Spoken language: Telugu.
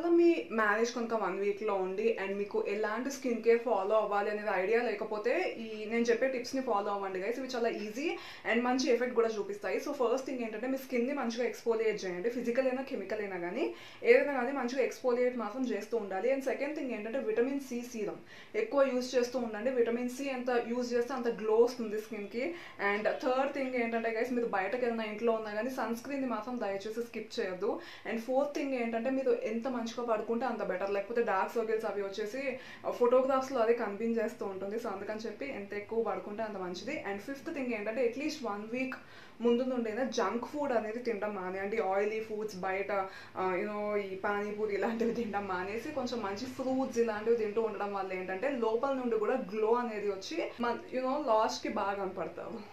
ఒకవేళ మీ మ్యారేజ్ కనుక వన్ వీక్లో ఉండి అండ్ మీకు ఎలాంటి స్కిన్ కేర్ ఫాలో అవ్వాలి అనేది ఐడియా లేకపోతే ఈ నేను చెప్పే టిప్స్ని ఫాలో అవ్వండి గైస్ ఇవి చాలా ఈజీ అండ్ మంచి ఎఫెక్ట్ కూడా చూపిస్తాయి సో ఫస్ట్ థింగ్ ఏంటంటే మీ స్కిన్ని మంచిగా ఎక్స్పోలియేట్ చేయండి ఫిజికల్ అయినా కెమికల్ అయినా కానీ ఏదైనా కానీ మంచిగా ఎక్స్పోలియేట్ మాత్రం చేస్తూ ఉండాలి అండ్ సెకండ్ థింగ్ ఏంటంటే విటమిన్ సి సీరం ఎక్కువ యూజ్ చేస్తూ ఉండండి విటమిన్ సి ఎంత యూజ్ చేస్తే అంత గ్లో వస్తుంది స్కిన్కి అండ్ థర్డ్ థింగ్ ఏంటంటే గైస్ మీరు బయటకు వెళ్ళిన ఇంట్లో ఉన్నా కానీ సన్ స్క్రీన్ని మాత్రం దయచేసి స్కిప్ చేయొద్దు అండ్ ఫోర్త్ థింగ్ ఏంటంటే మీరు ఎంత మంచిగా పడుకుంటే అంత బెటర్ లేకపోతే డార్క్ సర్కిల్స్ అవి వచ్చేసి ఫోటోగ్రాఫ్స్లో అది కనిపించేస్తూ ఉంటుంది సో అందుకని చెప్పి ఎంత ఎక్కువ పడుకుంటే అంత మంచిది అండ్ ఫిఫ్త్ థింగ్ ఏంటంటే అట్లీస్ట్ వన్ వీక్ ముందు నుండైనా జంక్ ఫుడ్ అనేది తినడం మానేయండి ఆయిలీ ఫుడ్స్ బయట యూనో ఈ పానీపూరి ఇలాంటివి తినడం మానేసి కొంచెం మంచి ఫ్రూట్స్ ఇలాంటివి తింటూ ఉండడం వల్ల ఏంటంటే లోపల నుండి కూడా గ్లో అనేది వచ్చి యూనో లాస్ట్కి బాగా కనపడతారు